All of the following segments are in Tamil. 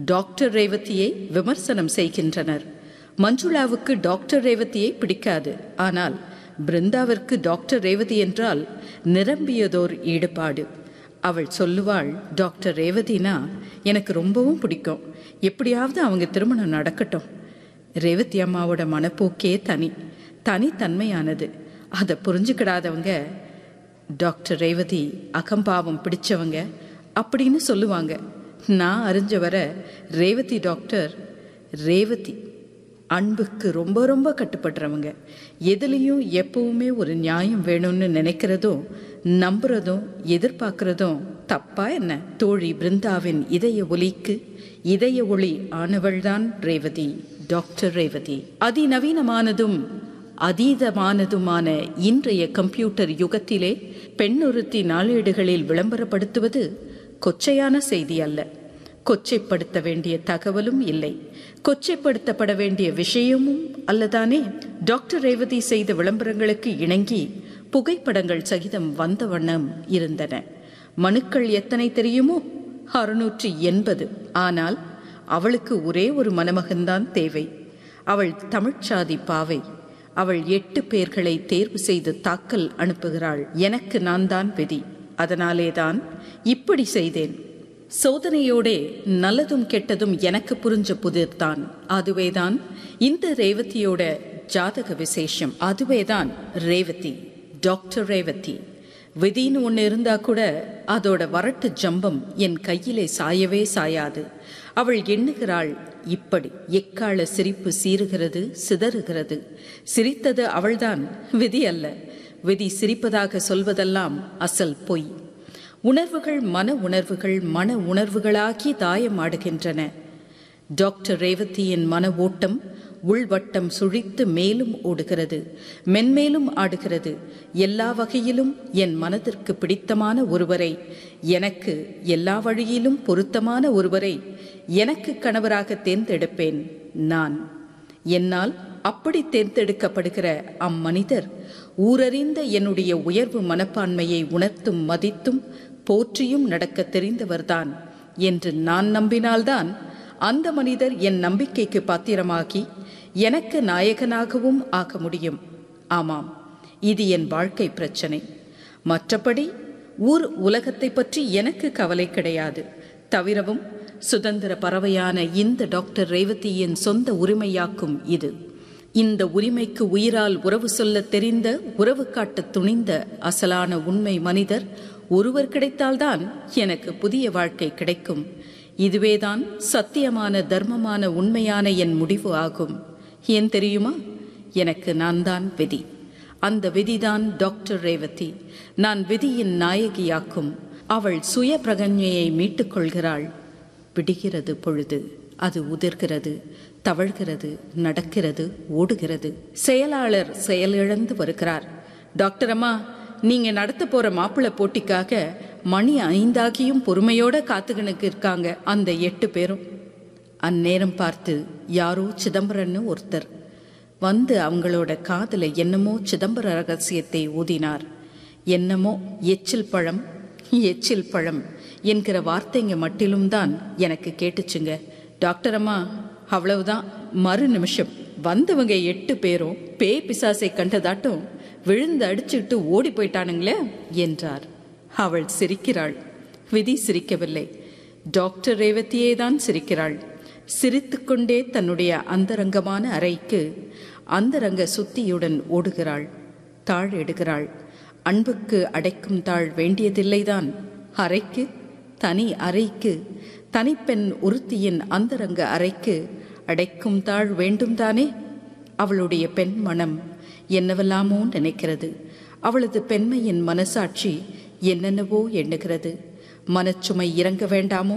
டாக்டர் ரேவதியை விமர்சனம் செய்கின்றனர் மஞ்சுளாவுக்கு டாக்டர் ரேவதியை பிடிக்காது ஆனால் பிருந்தாவிற்கு டாக்டர் ரேவதி என்றால் நிரம்பியதோர் ஈடுபாடு அவள் சொல்லுவாள் டாக்டர் ரேவதினா எனக்கு ரொம்பவும் பிடிக்கும் எப்படியாவது அவங்க திருமணம் நடக்கட்டும் ரேவதி அம்மாவோட மனப்போக்கே தனி தனித்தன்மையானது அதை புரிஞ்சுக்கிடாதவங்க டாக்டர் ரேவதி அகம்பாவம் பிடிச்சவங்க அப்படின்னு சொல்லுவாங்க நான் அறிஞ்ச வர ரேவதி டாக்டர் ரேவதி அன்புக்கு ரொம்ப ரொம்ப கட்டுப்படுறவங்க எதுலேயும் எப்பவுமே ஒரு நியாயம் வேணும்னு நினைக்கிறதும் நம்புறதும் எதிர்பார்க்கறதும் தப்பா என்ன தோழி பிருந்தாவின் இதய ஒலிக்கு இதய ஒளி ஆனவள்தான் ரேவதி டாக்டர் ரேவதி அதிநவீனமானதும் அதீதமானதுமான இன்றைய கம்ப்யூட்டர் யுகத்திலே பெண்ணொருத்தி நாளேடுகளில் விளம்பரப்படுத்துவது கொச்சையான செய்தி அல்ல கொச்சைப்படுத்த வேண்டிய தகவலும் இல்லை கொச்சைப்படுத்தப்பட வேண்டிய விஷயமும் அல்லதானே டாக்டர் ரேவதி செய்த விளம்பரங்களுக்கு இணங்கி புகைப்படங்கள் சகிதம் வந்த வண்ணம் இருந்தன மனுக்கள் எத்தனை தெரியுமோ அறுநூற்றி எண்பது ஆனால் அவளுக்கு ஒரே ஒரு மணமகன்தான் தேவை அவள் தமிழ்ச்சாதி பாவை அவள் எட்டு பேர்களை தேர்வு செய்து தாக்கல் அனுப்புகிறாள் எனக்கு நான் தான் விதி அதனாலேதான் இப்படி செய்தேன் சோதனையோடே நல்லதும் கெட்டதும் எனக்கு புரிஞ்ச புதிர்தான் அதுவேதான் இந்த ரேவதியோட ஜாதக விசேஷம் அதுவேதான் ரேவதி டாக்டர் ரேவதி விதின்னு ஒன்று இருந்தா கூட அதோட வரட்டு ஜம்பம் என் கையிலே சாயவே சாயாது அவள் எண்ணுகிறாள் இப்படி எக்கால சிரிப்பு சீறுகிறது சிதறுகிறது சிரித்தது அவள்தான் விதி அல்ல விதி சிரிப்பதாக சொல்வதெல்லாம் அசல் பொய் உணர்வுகள் மன உணர்வுகள் மன உணர்வுகளாகி தாயமாடுகின்றன டாக்டர் ரேவதியின் மன ஓட்டம் உள்வட்டம் சுழித்து மேலும் ஓடுகிறது மென்மேலும் ஆடுகிறது எல்லா வகையிலும் என் மனதிற்கு பிடித்தமான ஒருவரை எனக்கு எல்லா வழியிலும் பொருத்தமான ஒருவரை எனக்கு கணவராக தேர்ந்தெடுப்பேன் நான் என்னால் அப்படி தேர்ந்தெடுக்கப்படுகிற அம்மனிதர் ஊரறிந்த என்னுடைய உயர்வு மனப்பான்மையை உணர்த்தும் மதித்தும் போற்றியும் நடக்க தெரிந்தவர்தான் என்று நான் நம்பினால்தான் அந்த மனிதர் என் நம்பிக்கைக்கு பாத்திரமாகி எனக்கு நாயகனாகவும் ஆக முடியும் ஆமாம் இது என் வாழ்க்கை பிரச்சனை மற்றபடி ஊர் உலகத்தை பற்றி எனக்கு கவலை கிடையாது தவிரவும் சுதந்திர பறவையான இந்த டாக்டர் ரேவதியின் சொந்த உரிமையாக்கும் இது இந்த உரிமைக்கு உயிரால் உறவு சொல்ல தெரிந்த உறவு காட்ட துணிந்த அசலான உண்மை மனிதர் ஒருவர் கிடைத்தால்தான் எனக்கு புதிய வாழ்க்கை கிடைக்கும் இதுவேதான் சத்தியமான தர்மமான உண்மையான என் முடிவு ஆகும் ஏன் தெரியுமா எனக்கு நான் தான் விதி அந்த விதிதான் டாக்டர் ரேவதி நான் விதியின் நாயகியாக்கும் அவள் சுய பிரகஞையை மீட்டுக் கொள்கிறாள் விடுகிறது பொழுது அது உதிர்கிறது தவழ்கிறது நடக்கிறது ஓடுகிறது செயலாளர் செயலிழந்து வருகிறார் டாக்டர் அம்மா நீங்க நடத்த போற மாப்பிள்ளை போட்டிக்காக மணி ஐந்தாகியும் பொறுமையோட காத்துக்கணுக்கு இருக்காங்க அந்த எட்டு பேரும் அந்நேரம் பார்த்து யாரோ சிதம்பரன்னு ஒருத்தர் வந்து அவங்களோட காதுல என்னமோ சிதம்பர ரகசியத்தை ஊதினார் என்னமோ எச்சில் பழம் எச்சில் பழம் என்கிற வார்த்தைங்க மட்டிலும் தான் எனக்கு கேட்டுச்சுங்க டாக்டர் அம்மா அவ்வளவுதான் மறு நிமிஷம் வந்தவங்க எட்டு பேரும் பேய் பிசாசை கண்டதாட்டம் விழுந்து அடிச்சுட்டு ஓடி போயிட்டானுங்களே என்றார் அவள் சிரிக்கிறாள் விதி சிரிக்கவில்லை டாக்டர் ரேவதியே தான் சிரிக்கிறாள் சிரித்துக்கொண்டே தன்னுடைய அந்தரங்கமான அறைக்கு அந்தரங்க சுத்தியுடன் ஓடுகிறாள் தாழ் எடுகிறாள் அன்புக்கு அடைக்கும் தாழ் வேண்டியதில்லைதான் அறைக்கு தனி அறைக்கு தனிப்பெண் ஒருத்தியின் அந்தரங்க அறைக்கு அடைக்கும் தாழ் வேண்டும் தானே அவளுடைய பெண் மனம் என்னவெல்லாமோ நினைக்கிறது அவளது பெண்மையின் மனசாட்சி என்னென்னவோ எண்ணுகிறது மனச்சுமை இறங்க வேண்டாமோ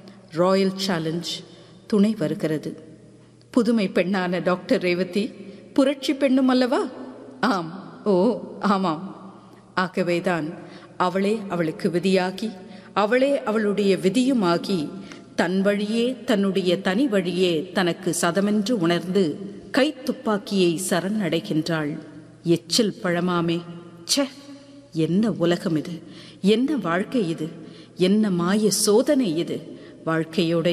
ராயல் சேலஞ்ச் துணை வருகிறது புதுமை பெண்ணான டாக்டர் ரேவதி புரட்சி பெண்ணும் அல்லவா ஆம் ஓ ஆமாம் ஆகவேதான் அவளே அவளுக்கு விதியாகி அவளே அவளுடைய விதியுமாகி தன் வழியே தன்னுடைய தனி வழியே தனக்கு சதமென்று உணர்ந்து கை துப்பாக்கியை சரணடைகின்றாள் எச்சில் பழமாமே ச்சே என்ன உலகம் இது என்ன வாழ்க்கை இது என்ன மாய சோதனை இது வாழ்க்கையோட